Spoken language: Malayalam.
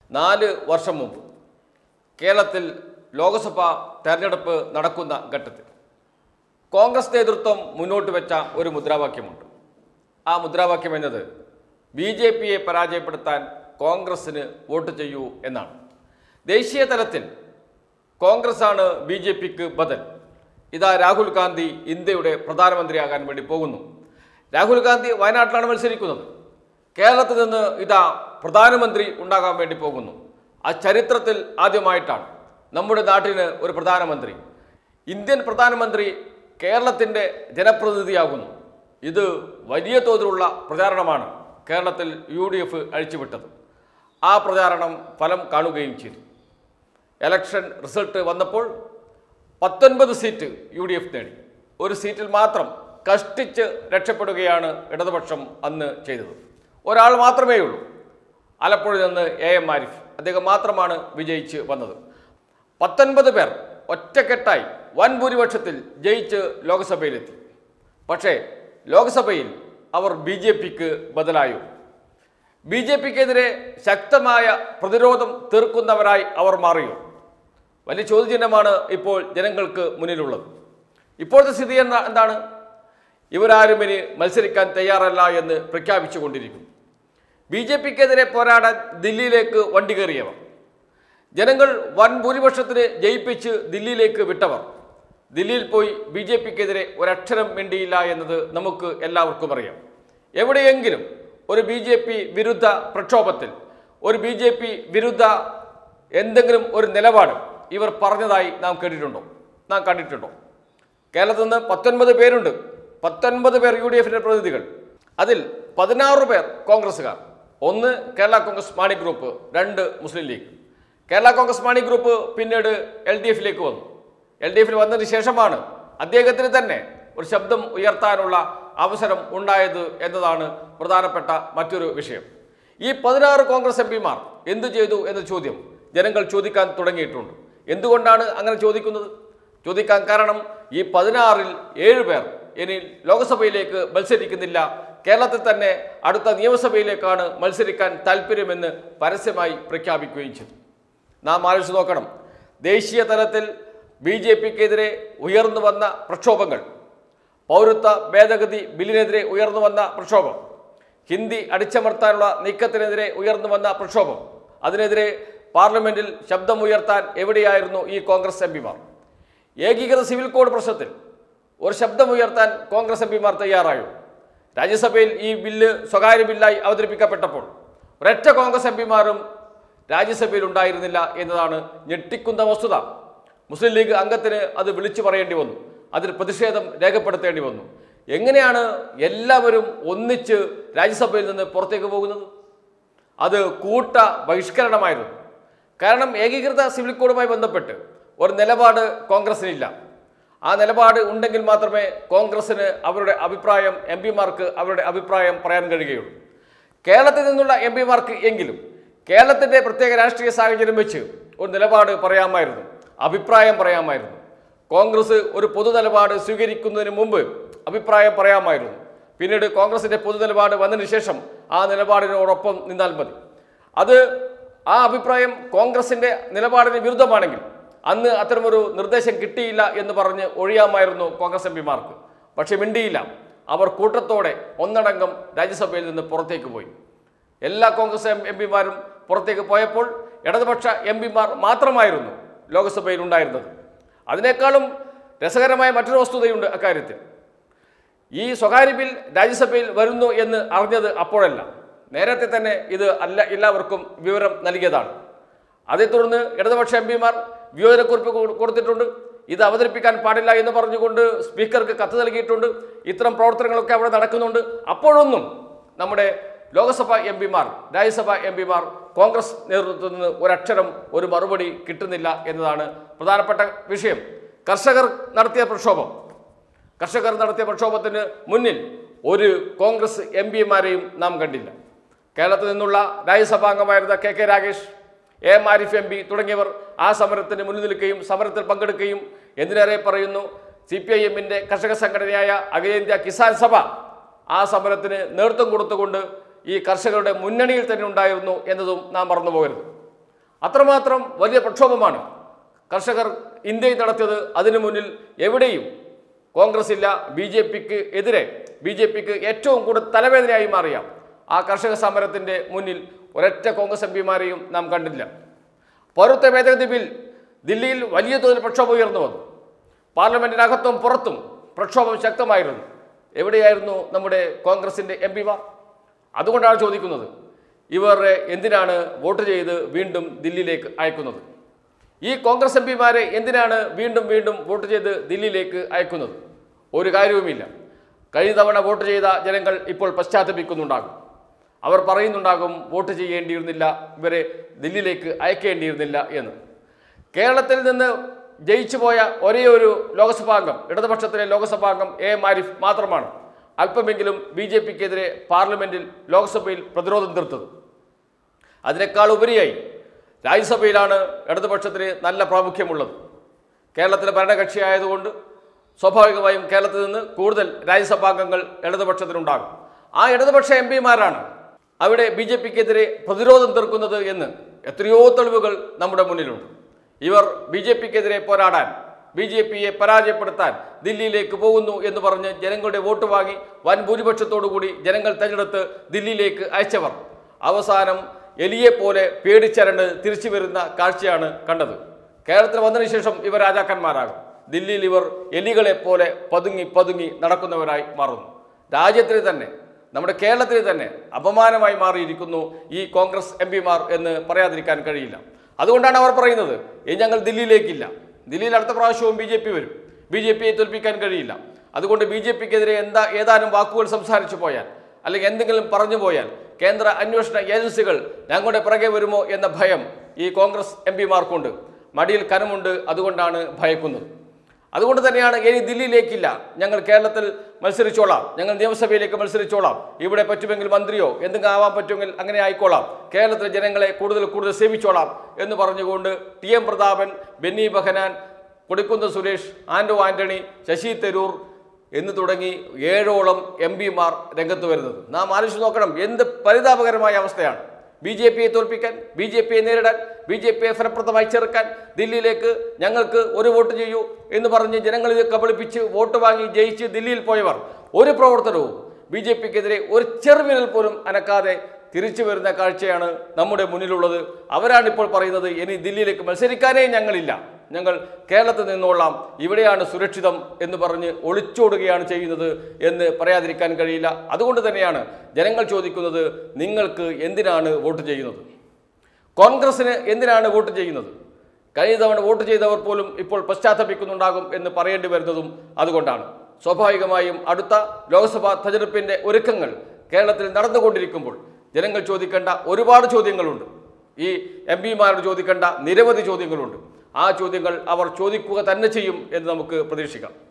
നാല് വർഷം മുമ്പ് കേരളത്തിൽ ലോക്സഭാ തെരഞ്ഞെടുപ്പ് നടക്കുന്ന ഘട്ടത്തിൽ കോൺഗ്രസ് നേതൃത്വം മുന്നോട്ട് വെച്ച ഒരു മുദ്രാവാക്യമുണ്ട് ആ മുദ്രാവാക്യം എന്നത് ബി ജെ പിയെ പരാജയപ്പെടുത്താൻ കോൺഗ്രസ്സിന് വോട്ട് ചെയ്യൂ എന്നാണ് ദേശീയ തലത്തിൽ കോൺഗ്രസ്സാണ് ബി ജെ പിക്ക് ബദൽ ഇതാ രാഹുൽ ഗാന്ധി ഇന്ത്യയുടെ പ്രധാനമന്ത്രിയാകാൻ വേണ്ടി പോകുന്നു രാഹുൽ ഗാന്ധി വയനാട്ടിലാണ് മത്സരിക്കുന്നത് കേരളത്തിൽ നിന്ന് ഇതാ പ്രധാനമന്ത്രി ഉണ്ടാകാൻ വേണ്ടി പോകുന്നു ആ ചരിത്രത്തിൽ ആദ്യമായിട്ടാണ് നമ്മുടെ നാട്ടിന് ഒരു പ്രധാനമന്ത്രി ഇന്ത്യൻ പ്രധാനമന്ത്രി കേരളത്തിൻ്റെ ജനപ്രതിനിധിയാകുന്നു ഇത് വലിയ തോതിലുള്ള പ്രചാരണമാണ് കേരളത്തിൽ യു ഡി എഫ് അഴിച്ചുവിട്ടത് ആ പ്രചാരണം ഫലം കാണുകയും ചെയ്തു എലക്ഷൻ റിസൾട്ട് വന്നപ്പോൾ പത്തൊൻപത് സീറ്റ് യു ഡി എഫ് നേടി ഒരു സീറ്റിൽ മാത്രം കഷ്ടിച്ച് രക്ഷപ്പെടുകയാണ് ഇടതുപക്ഷം അന്ന് ചെയ്തത് ഒരാൾ മാത്രമേ ഉള്ളൂ ആലപ്പുഴയിൽ നിന്ന് എ എം ആരിഫ് അദ്ദേഹം മാത്രമാണ് വിജയിച്ച് വന്നത് പത്തൊൻപത് പേർ ഒറ്റക്കെട്ടായി വൻ ഭൂരിപക്ഷത്തിൽ ജയിച്ച് ലോക്സഭയിലെത്തി പക്ഷേ ലോക്സഭയിൽ അവർ ബി ജെ പിക്ക് ബദലായോ ബി ജെ പിക്കെതിരെ ശക്തമായ പ്രതിരോധം തീർക്കുന്നവരായി അവർ മാറിയോ വലിയ ചോദ്യചിഹ്നമാണ് ഇപ്പോൾ ജനങ്ങൾക്ക് മുന്നിലുള്ളത് ഇപ്പോഴത്തെ സ്ഥിതി എന്താ എന്താണ് ഇവരാരും ഇനി മത്സരിക്കാൻ തയ്യാറല്ല എന്ന് പ്രഖ്യാപിച്ചു കൊണ്ടിരിക്കുന്നു ബി ജെ പിക്കെതിരെ പോരാടാൻ ദില്ലിയിലേക്ക് വണ്ടി കയറിയവർ ജനങ്ങൾ വൻ ഭൂരിപക്ഷത്തിന് ജയിപ്പിച്ച് ദില്ലിയിലേക്ക് വിട്ടവർ ദില്ലിയിൽ പോയി ബി ജെ പിക്കെതിരെ ഒരക്ഷരം മിണ്ടിയില്ല എന്നത് നമുക്ക് എല്ലാവർക്കും അറിയാം എവിടെയെങ്കിലും ഒരു ബി ജെ പി വിരുദ്ധ പ്രക്ഷോഭത്തിൽ ഒരു ബി ജെ പി വിരുദ്ധ എന്തെങ്കിലും ഒരു നിലപാട് ഇവർ പറഞ്ഞതായി നാം കേട്ടിട്ടുണ്ടോ നാം കണ്ടിട്ടുണ്ടോ കേരളത്തിൽ നിന്ന് പത്തൊൻപത് പേരുണ്ട് പത്തൊൻപത് പേർ യു ഡി എഫിൻ്റെ പ്രതിനിധികൾ അതിൽ പതിനാറ് പേർ കോൺഗ്രസ്സുകാർ ഒന്ന് കേരള കോൺഗ്രസ് മാണി ഗ്രൂപ്പ് രണ്ട് മുസ്ലിം ലീഗ് കേരള കോൺഗ്രസ് മാണി ഗ്രൂപ്പ് പിന്നീട് എൽ ഡി എഫിലേക്ക് വന്നു എൽ ഡി എഫിൽ വന്നതിന് ശേഷമാണ് അദ്ദേഹത്തിന് തന്നെ ഒരു ശബ്ദം ഉയർത്താനുള്ള അവസരം ഉണ്ടായത് എന്നതാണ് പ്രധാനപ്പെട്ട മറ്റൊരു വിഷയം ഈ പതിനാറ് കോൺഗ്രസ് എം പിമാർ എന്തു ചെയ്തു എന്ന ചോദ്യം ജനങ്ങൾ ചോദിക്കാൻ തുടങ്ങിയിട്ടുണ്ട് എന്തുകൊണ്ടാണ് അങ്ങനെ ചോദിക്കുന്നത് ചോദിക്കാൻ കാരണം ഈ പതിനാറിൽ ഏഴ് പേർ ഇനി ലോക്സഭയിലേക്ക് മത്സരിക്കുന്നില്ല കേരളത്തിൽ തന്നെ അടുത്ത നിയമസഭയിലേക്കാണ് മത്സരിക്കാൻ താല്പര്യമെന്ന് പരസ്യമായി പ്രഖ്യാപിക്കുകയും ചെയ്തു നാം ആലോചിച്ച് നോക്കണം ദേശീയ തലത്തിൽ ബി ജെ പിക്കെതിരെ ഉയർന്നു വന്ന പ്രക്ഷോഭങ്ങൾ പൗരത്വ ഭേദഗതി ബില്ലിനെതിരെ ഉയർന്നു വന്ന പ്രക്ഷോഭം ഹിന്ദി അടിച്ചമർത്താനുള്ള നീക്കത്തിനെതിരെ ഉയർന്നു വന്ന പ്രക്ഷോഭം അതിനെതിരെ പാർലമെന്റിൽ ശബ്ദമുയർത്താൻ എവിടെയായിരുന്നു ഈ കോൺഗ്രസ് എം പിമാർ ഏകീകൃത സിവിൽ കോഡ് പ്രശ്നത്തിൽ ഒരു ശബ്ദമുയർത്താൻ കോൺഗ്രസ് എം പിമാർ തയ്യാറായോ രാജ്യസഭയിൽ ഈ ബില്ല് സ്വകാര്യ ബില്ലായി അവതരിപ്പിക്കപ്പെട്ടപ്പോൾ ഒരൊറ്റ കോൺഗ്രസ് എം പിമാരും രാജ്യസഭയിൽ ഉണ്ടായിരുന്നില്ല എന്നതാണ് ഞെട്ടിക്കുന്ന വസ്തുത മുസ്ലിം ലീഗ് അംഗത്തിന് അത് വിളിച്ചു പറയേണ്ടി വന്നു അതിൽ പ്രതിഷേധം രേഖപ്പെടുത്തേണ്ടി വന്നു എങ്ങനെയാണ് എല്ലാവരും ഒന്നിച്ച് രാജ്യസഭയിൽ നിന്ന് പുറത്തേക്ക് പോകുന്നത് അത് കൂട്ട ബഹിഷ്കരണമായിരുന്നു കാരണം ഏകീകൃത സിവിൽ കോഡുമായി ബന്ധപ്പെട്ട് ഒരു നിലപാട് കോൺഗ്രസിനില്ല ആ നിലപാട് ഉണ്ടെങ്കിൽ മാത്രമേ കോൺഗ്രസിന് അവരുടെ അഭിപ്രായം എം പിമാർക്ക് അവരുടെ അഭിപ്രായം പറയാൻ കഴിയുകയുള്ളൂ കേരളത്തിൽ നിന്നുള്ള എം പിമാർക്ക് എങ്കിലും കേരളത്തിൻ്റെ പ്രത്യേക രാഷ്ട്രീയ സാഹചര്യം വെച്ച് ഒരു നിലപാട് പറയാമായിരുന്നു അഭിപ്രായം പറയാമായിരുന്നു കോൺഗ്രസ് ഒരു പൊതു നിലപാട് സ്വീകരിക്കുന്നതിന് മുമ്പ് അഭിപ്രായം പറയാമായിരുന്നു പിന്നീട് കോൺഗ്രസിൻ്റെ പൊതു നിലപാട് വന്നതിന് ശേഷം ആ നിലപാടിനോടൊപ്പം നിന്നാൽ മതി അത് ആ അഭിപ്രായം കോൺഗ്രസിൻ്റെ നിലപാടിന് വിരുദ്ധമാണെങ്കിൽ അന്ന് അത്തരമൊരു നിർദ്ദേശം കിട്ടിയില്ല എന്ന് പറഞ്ഞ് ഒഴിയാമായിരുന്നു കോൺഗ്രസ് എം പിമാർക്ക് പക്ഷെ മിണ്ടിയില്ല അവർ കൂട്ടത്തോടെ ഒന്നടങ്കം രാജ്യസഭയിൽ നിന്ന് പുറത്തേക്ക് പോയി എല്ലാ കോൺഗ്രസ് എം എം പിമാരും പുറത്തേക്ക് പോയപ്പോൾ ഇടതുപക്ഷ എം പിമാർ മാത്രമായിരുന്നു ലോക്സഭയിൽ ഉണ്ടായിരുന്നത് അതിനേക്കാളും രസകരമായ മറ്റൊരു വസ്തുതയുണ്ട് അക്കാര്യത്തിൽ ഈ സ്വകാര്യ ബിൽ രാജ്യസഭയിൽ വരുന്നു എന്ന് അറിഞ്ഞത് അപ്പോഴല്ല നേരത്തെ തന്നെ ഇത് അല്ല എല്ലാവർക്കും വിവരം നൽകിയതാണ് അതേ തുടർന്ന് ഇടതുപക്ഷ എം പിമാർ വിയോജനക്കുറിപ്പ് കൊ- കൊടുത്തിട്ടുണ്ട് ഇത് അവതരിപ്പിക്കാൻ പാടില്ല എന്ന് പറഞ്ഞുകൊണ്ട് സ്പീക്കർക്ക് കത്ത് നൽകിയിട്ടുണ്ട് ഇത്തരം പ്രവർത്തനങ്ങളൊക്കെ അവിടെ നടക്കുന്നുണ്ട് അപ്പോഴൊന്നും നമ്മുടെ ലോക്സഭ എം പിമാർ രാജ്യസഭ എം പിമാർ കോൺഗ്രസ് നേതൃത്വത്തിൽ നിന്ന് ഒരക്ഷരം ഒരു മറുപടി കിട്ടുന്നില്ല എന്നതാണ് പ്രധാനപ്പെട്ട വിഷയം കർഷകർ നടത്തിയ പ്രക്ഷോഭം കർഷകർ നടത്തിയ പ്രക്ഷോഭത്തിന് മുന്നിൽ ഒരു കോൺഗ്രസ് എം പിമാരെയും നാം കണ്ടില്ല കേരളത്തിൽ നിന്നുള്ള രാജ്യസഭാംഗമായിരുന്ന K K Ragesh A M Arif M P തുടങ്ങിയവർ ആ സമരത്തിന് മുന്നിൽ നിൽക്കുകയും സമരത്തിൽ പങ്കെടുക്കുകയും എന്തിനേറെ പറയുന്നു സി പി ഐ എമ്മിൻ്റെ കർഷക സംഘടനയായ അഖിലേന്ത്യാ കിസാൻ സഭ ആ സമരത്തിന് നേതൃത്വം കൊടുത്തുകൊണ്ട് ഈ കർഷകരുടെ മുന്നണിയിൽ തന്നെ ഉണ്ടായിരുന്നു എന്നതും നാം മറന്നു പോകരുത് അത്രമാത്രം വലിയ പ്രക്ഷോഭമാണ് കർഷകർ ഇന്ത്യയിൽ നടത്തിയത് അതിനു മുന്നിൽ എവിടെയും കോൺഗ്രസ് ഇല്ല ബി ജെ പിക്ക് എതിരെ ബി ജെ പിക്ക് ഏറ്റവും കൂടുതൽ തലവേദനയായി മാറിയ ആ കർഷക സമരത്തിൻ്റെ മുന്നിൽ ഒരൊറ്റ കോൺഗ്രസ് എം പിമാരെയും നാം കണ്ടില്ല പൗരത്വ ഭേദഗതി ബിൽ ദില്ലിയിൽ വലിയ തോതിൽ പ്രക്ഷോഭം ഉയർന്നു വന്നു പാർലമെന്റിനകത്തും പുറത്തും പ്രക്ഷോഭം ശക്തമായിരുന്നു എവിടെയായിരുന്നു നമ്മുടെ കോൺഗ്രസിൻ്റെ എം പിമാർ അതുകൊണ്ടാണ് ചോദിക്കുന്നത് ഇവർ എന്തിനാണ് വോട്ട് ചെയ്ത് വീണ്ടും ദില്ലിയിലേക്ക് അയക്കുന്നത് ഈ കോൺഗ്രസ് എം പിമാരെ എന്തിനാണ് വീണ്ടും വീണ്ടും വോട്ട് ചെയ്ത് ദില്ലിയിലേക്ക് അയക്കുന്നത് ഒരു കാര്യവുമില്ല കഴിഞ്ഞ തവണ വോട്ട് ചെയ്ത ജനങ്ങൾ ഇപ്പോൾ പശ്ചാത്തപിക്കുന്നുണ്ടാകും അവർ പറയുന്നുണ്ടാകും വോട്ട് ചെയ്യേണ്ടിയിരുന്നില്ല ഇവരെ ദില്ലിയിലേക്ക് അയക്കേണ്ടിയിരുന്നില്ല എന്ന് കേരളത്തിൽ നിന്ന് ജയിച്ചു പോയ ഒരേ ഒരു ലോക്സഭാംഗം ഇടതുപക്ഷത്തിലെ ലോക്സഭാംഗം എ എം ആരിഫ് മാത്രമാണ് അല്പമെങ്കിലും ബി ജെ പിക്കെതിരെ പാർലമെന്റിൽ ലോക്സഭയിൽ പ്രതിരോധം തീർത്തത് അതിനേക്കാൾ ഉപരിയായി രാജ്യസഭയിലാണ് ഇടതുപക്ഷത്തിന് നല്ല പ്രാമുഖ്യമുള്ളത് കേരളത്തിലെ ഭരണകക്ഷിയായതുകൊണ്ട് സ്വാഭാവികമായും കേരളത്തിൽ നിന്ന് കൂടുതൽ രാജ്യസഭാംഗങ്ങൾ ഇടതുപക്ഷത്തിനുണ്ടാകും ആ ഇടതുപക്ഷ എം പിമാരാണ് അവിടെ ബി ജെ പിക്കെതിരെ പ്രതിരോധം തീർക്കുന്നത് എന്ന് എത്രയോ തെളിവുകൾ നമ്മുടെ മുന്നിലുണ്ട് ഇവർ ബി ജെ പിക്കെതിരെ പോരാടാൻ ബി ജെ പിയെ പരാജയപ്പെടുത്താൻ ദില്ലിയിലേക്ക് പോകുന്നു എന്ന് പറഞ്ഞ് ജനങ്ങളുടെ വോട്ട് വാങ്ങി വൻ ഭൂരിപക്ഷത്തോടു കൂടി ജനങ്ങൾ തെരഞ്ഞെടുത്ത് ദില്ലിയിലേക്ക് അയച്ചവർ അവസാനം എലിയെപ്പോലെ പേടിച്ചരണ്ട് തിരിച്ചു വരുന്ന കാഴ്ചയാണ് കണ്ടത് കേരളത്തിൽ വന്നതിന് ശേഷം ഇവർ രാജാക്കന്മാരാകും ദില്ലിയിൽ ഇവർ എലികളെ പോലെ പതുങ്ങി പതുങ്ങി നടക്കുന്നവരായി മാറുന്നു രാജ്യത്തിന് തന്നെ നമ്മുടെ കേരളത്തിൽ തന്നെ അപമാനമായി മാറിയിരിക്കുന്നു ഈ കോൺഗ്രസ് എം പിമാർ എന്ന് പറയാതിരിക്കാൻ കഴിയില്ല അതുകൊണ്ടാണ് അവർ പറയുന്നത് ഇനി ഞങ്ങൾ ദില്ലിയിലേക്കില്ല ദില്ലിയിൽ അടുത്ത പ്രാവശ്യവും ബി ജെ പി വരും ബി ജെ പിയെ തോൽപ്പിക്കാൻ കഴിയില്ല അതുകൊണ്ട് ബി ജെ പിക്കെതിരെ എന്താ ഏതാനും വാക്കുകൾ സംസാരിച്ചു പോയാൽ അല്ലെങ്കിൽ എന്തെങ്കിലും പറഞ്ഞു പോയാൽ കേന്ദ്ര അന്വേഷണ ഏജൻസികൾ ഞങ്ങളുടെ പിറകെ വരുമോ എന്ന ഭയം ഈ കോൺഗ്രസ് എം പിമാർക്കുണ്ട് മടിയിൽ കനമുണ്ട് അതുകൊണ്ടാണ് ഭയക്കുന്നത് അതുകൊണ്ട് തന്നെയാണ് ഇനി ദില്ലിയിലേക്കില്ല ഞങ്ങൾ കേരളത്തിൽ മത്സരിച്ചോളാം ഞങ്ങൾ നിയമസഭയിലേക്ക് മത്സരിച്ചോളാം ഇവിടെ പറ്റുമെങ്കിൽ മന്ത്രിയോ എന്തെങ്കിലും ആവാൻ പറ്റുമെങ്കിൽ അങ്ങനെ ആയിക്കോളാം കേരളത്തിലെ ജനങ്ങളെ കൂടുതൽ കൂടുതൽ സേവിച്ചോളാം എന്ന് പറഞ്ഞുകൊണ്ട് ടി എം പ്രതാപൻ ബെന്നി ബഹനാൻ കൊടിക്കുന്ന് സുരേഷ് ആൻഡോ ആന്റണി ശശി തരൂർ എന്ന് തുടങ്ങി ഏഴോളം എം പിമാർ രംഗത്ത് വരുന്നത് നാം ആലോചിച്ച് നോക്കണം എന്ത് പരിതാപകരമായ അവസ്ഥയാണ് ബി ജെ പിയെ തോൽപ്പിക്കാൻ ബി ജെ പിയെ നേരിടാൻ ബി ജെ പിയെ ഫലപ്രദമായി ചെറുക്കാൻ ദില്ലിയിലേക്ക് ഞങ്ങൾക്ക് ഒരു വോട്ട് ചെയ്യൂ എന്ന് പറഞ്ഞ് ജനങ്ങളിൽ കബളിപ്പിച്ച് വോട്ട് വാങ്ങി ജയിച്ച് ദില്ലിയിൽ പോയവർ ഒരു പ്രവർത്തനവും ബി ജെ പിക്കെതിരെ ഒരു ചെറുവിരൽ പോലും അനക്കാതെ തിരിച്ചു വരുന്ന കാഴ്ചയാണ് നമ്മുടെ മുന്നിലുള്ളത് അവരാണ് ഇപ്പോൾ പറയുന്നത് ഇനി ദില്ലിയിലേക്ക് മത്സരിക്കാനേ ഞങ്ങളില്ല ഞങ്ങൾ കേരളത്തിൽ നിന്നോളാം ഇവിടെയാണ് സുരക്ഷിതം എന്ന് പറഞ്ഞ് ഒളിച്ചോടുകയാണ് ചെയ്യുന്നത് എന്ന് പറയാതിരിക്കാൻ കഴിയില്ല അതുകൊണ്ട് തന്നെയാണ് ജനങ്ങൾ ചോദിക്കുന്നത് നിങ്ങൾക്ക് എന്തിനാണ് വോട്ട് ചെയ്യുന്നത് കോൺഗ്രസിന് എന്തിനാണ് വോട്ട് ചെയ്യുന്നത് കഴിഞ്ഞ തവണ വോട്ട് ചെയ്തവർ പോലും ഇപ്പോൾ പശ്ചാത്തപിക്കുന്നുണ്ടാകും എന്ന് പറയേണ്ടി വരുന്നതും അതുകൊണ്ടാണ് സ്വാഭാവികമായും അടുത്ത ലോക്സഭാ തെരഞ്ഞെടുപ്പിന്റെ ഒരുക്കങ്ങൾ കേരളത്തിൽ നടന്നുകൊണ്ടിരിക്കുമ്പോൾ ജനങ്ങൾ ചോദിക്കേണ്ട ഒരുപാട് ചോദ്യങ്ങളുണ്ട് ഈ എം പിമാരോട് ചോദിക്കേണ്ട നിരവധി ചോദ്യങ്ങളുണ്ട് ആ ചോദ്യങ്ങൾ അവർ ചോദിക്കുക തന്നെ ചെയ്യും എന്ന് നമുക്ക് പ്രതീക്ഷിക്കാം